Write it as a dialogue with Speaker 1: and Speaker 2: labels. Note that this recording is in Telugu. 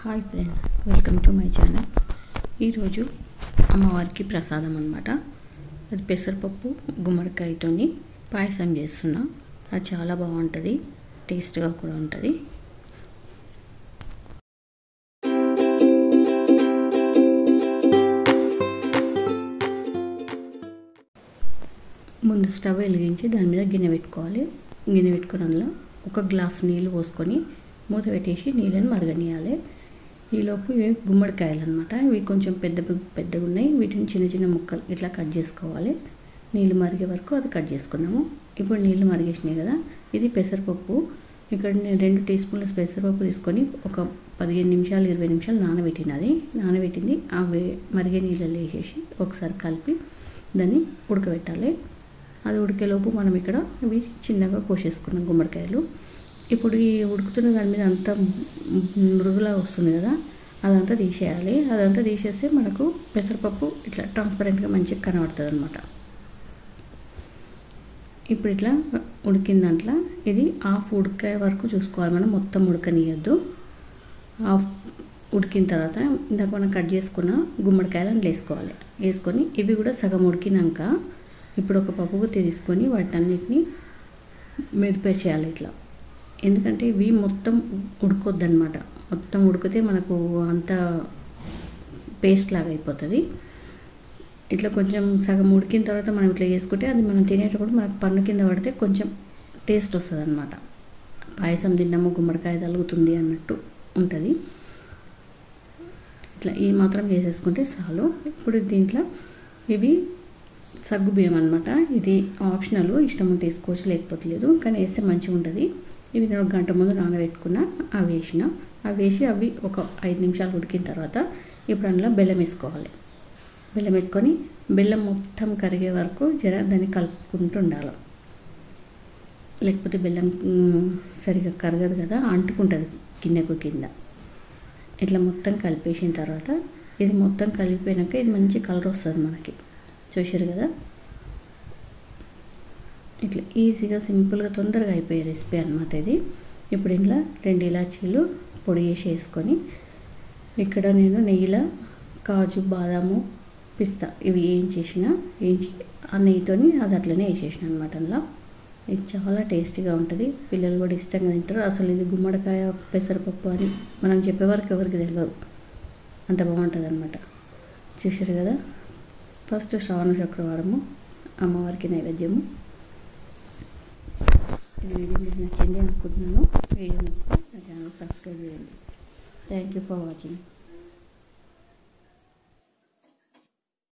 Speaker 1: hi friends welcome to my channel ఈరోజు అమ్మవారికి ప్రసాదం అనమాట అది పెసరపప్పు గుమ్మడికాయతోని పాయసం చేస్తున్నా అది చాలా బాగుంటుంది టేస్ట్గా కూడా ఉంటుంది ముందు స్టవ్ వెలిగించి దాని మీద గిన్నె పెట్టుకోవాలి గిన్నె పెట్టుకుని అందులో ఒక గ్లాస్ నీళ్ళు పోసుకొని మూత పెట్టేసి నీళ్ళని మరగనియాలి ఈలోపు ఇవి గుమ్మడికాయలు అనమాట ఇవి కొంచెం పెద్ద పెద్దగా ఉన్నాయి వీటిని చిన్న చిన్న ముక్కలు ఇట్లా కట్ చేసుకోవాలి నీళ్ళు మరిగే వరకు అది కట్ చేసుకుందాము ఇప్పుడు నీళ్ళు మరిగేసినాయి కదా ఇది పెసరపప్పు ఇక్కడ నేను రెండు టీ స్పూన్ల పెసరపప్పు తీసుకొని ఒక పదిహేను నిమిషాలు ఇరవై నిమిషాలు నానబెట్టినది నానబెట్టింది ఆ వే మరిగే నీళ్ళలో వేసేసి ఒకసారి కలిపి దాన్ని ఉడకబెట్టాలి అది ఉడికేలోపు మనం ఇక్కడ ఇవి చిన్నగా కోసేసుకున్నాం గుమ్మడికాయలు ఇప్పుడు ఈ ఉడుకుతున్న దాని మీద అంతా మృదులా వస్తుంది కదా అదంతా తీసేయాలి అదంతా తీసేస్తే మనకు పెసరపప్పు ఇట్లా ట్రాన్స్పరెంట్గా మంచిగా కనబడుతుంది అనమాట ఇప్పుడు ఇట్లా ఉడికిన దాంట్లో ఇది హాఫ్ ఉడికే వరకు చూసుకోవాలి మనం మొత్తం ఉడకనియద్దు హాఫ్ ఉడికిన తర్వాత ఇందాక మనం కట్ చేసుకున్న గుమ్మడికాయలను వేసుకోవాలి వేసుకొని ఇవి కూడా సగం ఉడికినాక ఇప్పుడు ఒక పప్పు గుత్తి తీసుకొని వాటన్నిటిని మెదిపేసేయాలి ఇట్లా ఎందుకంటే ఇవి మొత్తం ఉడకొద్దు అనమాట మొత్తం ఉడికితే మనకు అంత పేస్ట్ లాగా అయిపోతుంది ఇట్లా కొంచెం సగం ఉడికిన తర్వాత మనం ఇట్లా చేసుకుంటే అది మనం తినేటప్పుడు మనకు పన్ను కింద పడితే కొంచెం టేస్ట్ వస్తుంది అనమాట పాయసం తిన్నాము గుమ్మడికాయ తలుగుతుంది అన్నట్టు ఉంటుంది ఇట్లా ఈ మాత్రం చేసేసుకుంటే చాలు ఇప్పుడు దీంట్లో ఇవి సగ్గు బియ్యం అనమాట ఇది ఆప్షనల్ ఇష్టం ఉంటే వేసుకోవచ్చు లేకపోతే లేదు కానీ వేస్తే మంచిగా ఉంటుంది ఇవి నేను ఒక గంట ముందు నానబెట్టుకున్న అవి వేసిన అవి వేసి అవి ఒక ఐదు నిమిషాలు ఉడికిన తర్వాత ఇప్పుడు అందులో బెల్లం వేసుకోవాలి బెల్లం వేసుకొని బెల్లం మొత్తం కరిగే వరకు జర దాన్ని కలుపుకుంటూ ఉండాలి లేకపోతే బెల్లం సరిగా కరగదు కదా అంటుకుంటుంది కిందకు కింద ఇట్లా మొత్తం కలిపేసిన తర్వాత ఇది మొత్తం కలిపిపోయాక ఇది మంచి కలర్ వస్తుంది మనకి చూసారు కదా ఇట్లా ఈజీగా సింపుల్గా తొందరగా అయిపోయే రెసిపీ అనమాట ఇది ఇప్పుడు ఇంట్లో రెండు ఇలాచీలు పొడి వేసి వేసుకొని ఇక్కడ నేను నెయ్యిలో కాజు బాదాము పిస్తా ఇవి వేయించేసిన వేయించి ఆ నెయ్యితోని అది అట్లనే వేసేసిన అనమాట అందులో ఇది చాలా టేస్టీగా ఉంటుంది పిల్లలు కూడా ఇష్టంగా తింటారు అసలు ఇది గుమ్మడికాయ పెసరపప్పు అని మనం చెప్పేవారికి ఎవరికి తెలియదు అంత బాగుంటుంది అనమాట చూసారు కదా ఫస్ట్ శ్రావణ శుక్రవారము అమ్మవారికి నైవేద్యము ఈ వీడియో మీకు నచ్చింది అనుకుంటున్నాను వీడియో నా ఛానల్ సబ్స్క్రైబ్ చేయండి థ్యాంక్ యూ ఫర్ వాచింగ్